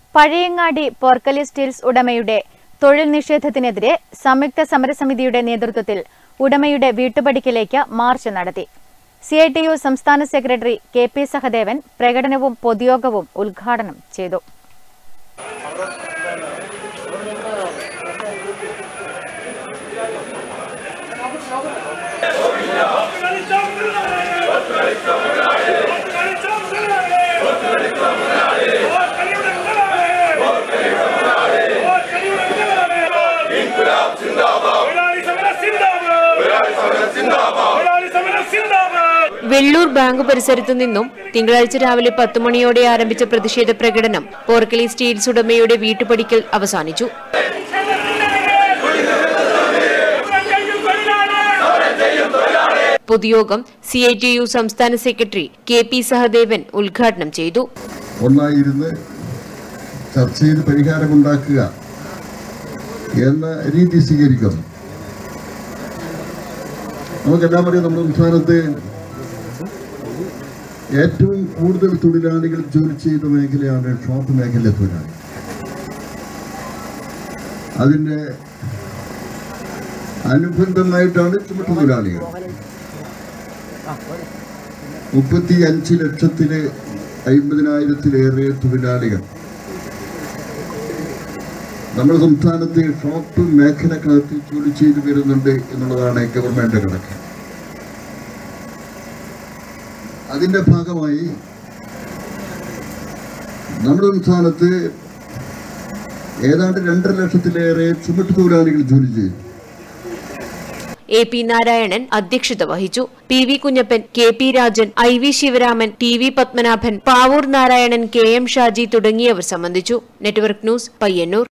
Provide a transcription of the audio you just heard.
Pazhayangadi Porkali Steels ഉടമയുടെ തൊഴിൽ നിഷേധത്തിനെതിരെ സംയുക്ത സമരസമിതിയുടെ നേതൃത്വത്തിൽ ഉടമയുടെ വീട്ടുപടിക്കലേക്ക് മാർച്ച് നടത്തി സി ഐ ടി യു സംസ്ഥാന സെക്രട്ടറി കെ പി സഹദേവൻ പ്രകടനവും പൊതുയോഗവും ഉദ്ഘാടനം ചെയ്തു വെള്ളൂർ ബാങ്ക് പരിസരത്തു നിന്നും തിങ്കളാഴ്ച രാവിലെ പത്ത് മണിയോടെ ആരംഭിച്ച പ്രതിഷേധ പ്രകടനം പോർക്കലി സ്റ്റീൽസ് ഉടമയുടെ വീട്ടുപടിക്കൽ അവസാനിച്ചു പൊതുയോഗം സി ഐ ടി യു സംസ്ഥാന സെക്രട്ടറി കെ പി സഹദേവൻ ഉദ്ഘാടനം ചെയ്തു ഒന്നായിരുന്ന് ചർച്ച ചെയ്ത് പരിഹാരമുണ്ടാക്കുക എന്ന രീതി സ്വീകരിക്കുന്നു നമുക്കെല്ലാം അറിയാം നമ്മുടെ സംസ്ഥാനത്ത് ഏറ്റവും കൂടുതൽ തൊഴിലാളികൾ ജോലി ചെയ്ത മേഖലയാണ് ഷോപ്പ് മേഖല തൊഴിലാളി അതിൻ്റെ അനുബന്ധമായിട്ടാണ് ചുമട്ട് തൊഴിലാളികൾ മുപ്പത്തി അഞ്ച് ലക്ഷത്തില് അയ്മ്പതിനായിരത്തിലേറെ തൊഴിലാളികൾ നമ്മുടെ സംസ്ഥാനത്ത് ഷോപ്പ് മേഖലക്കകത്ത് ജോലി ചെയ്തു വരുന്നുണ്ട് എന്നുള്ളതാണ് ഗവൺമെന്റ് കണക്ക് അതിന്റെ ഭാഗമായി നമ്മുടെ സംസ്ഥാനത്ത് ഏതാണ്ട് രണ്ടര ലക്ഷത്തിലേറെ ചുമട്ട് തൊഴിലാളികൾ ജോലി ചെയ്തു എ പി നാരായണൻ അധ്യക്ഷത വഹിച്ചു P V Kunhappan K P Rajan I V Sivaraman T V Padmanabhan Pavoor Narayanan K M Shaji തുടങ്ങിയവർ സംബന്ധിച്ചു നെറ്റ്വർക്ക് ന്യൂസ് പയ്യന്നൂർ